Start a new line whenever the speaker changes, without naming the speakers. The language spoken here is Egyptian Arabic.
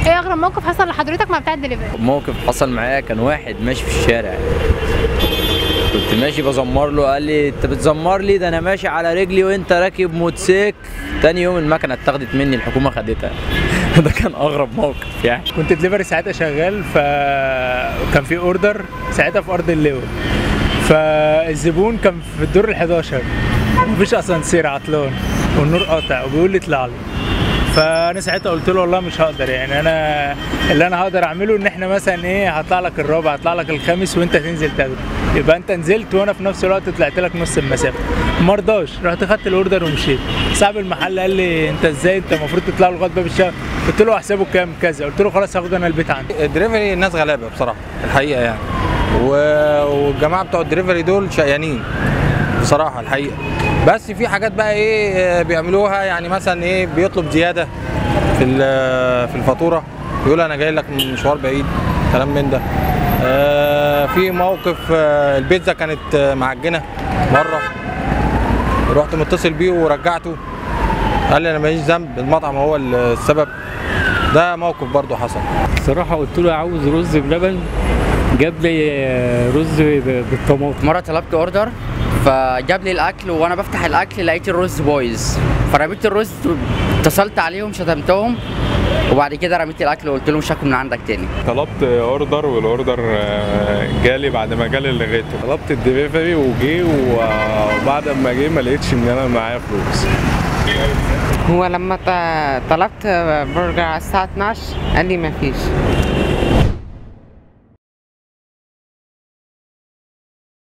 ايه اغرب موقف حصل لحضرتك مع بتاع الدليفري
موقف حصل معايا كان واحد ماشي في الشارع كنت ماشي بزمر له قال لي انت بتزمر لي ده انا ماشي على رجلي وانت راكب موتوسيكل تاني يوم المكنه اتاخدت مني الحكومه خدتها ده كان اغرب موقف يعني
كنت دليفري ساعتها شغال فكان في اوردر ساعتها في ارض اللواء فالزبون كان في الدور ال 11 مفيش اسانسير عطلان والنور قاطع وبيقول لي اطلع لي فانا ساعتها قلت له والله مش هقدر يعني انا اللي انا هقدر اعمله ان احنا مثلا ايه هطلع لك الرابع هطلع لك الخامس وانت تنزل تاخده يبقى انت نزلت وانا في نفس الوقت طلعت لك نص المسافه ما رضاش رحت خدت الاوردر ومشيت صاحب المحل قال لي انت ازاي انت المفروض تطلع له لغايه باب الشقه قلت له احسبه كام كذا قلت له خلاص هاخده انا البيت عندي
الدليفري الناس غلابه بصراحه الحقيقه يعني و- والجماعه بتوع الدليفري دول شقيانين بصراحه الحقيقه بس في حاجات بقى ايه آه، بيعملوها يعني مثلا ايه بيطلب زياده في ال- في الفاتوره يقول انا جاي لك من مشوار بعيد كلام من ده آه، في موقف آه، البيتزا كانت آه، معجنه مره رحت متصل بيه ورجعته قال لي انا ماليش ذنب المطعم هو السبب ده موقف برضو حصل
صراحة قلت له عاوز رز بلبن جاب لي رز ب- بالطماطم
مرة طلبت اوردر فجاب لي الاكل وانا بفتح الاكل لقيت الرز بايظ فرميت الرز اتصلت عليهم شتمتهم وبعد كده رميت الاكل وقلت لهم مش هاكل من عندك تاني
طلبت اوردر والاوردر آه، جالي بعد ما جالي لغيته طلبت الدليفري وجي وبعد ما جه ما لقيتش ان انا معايا فلوس
هو لما ط- طلبت برجر على الساعة 12 قال لي مفيش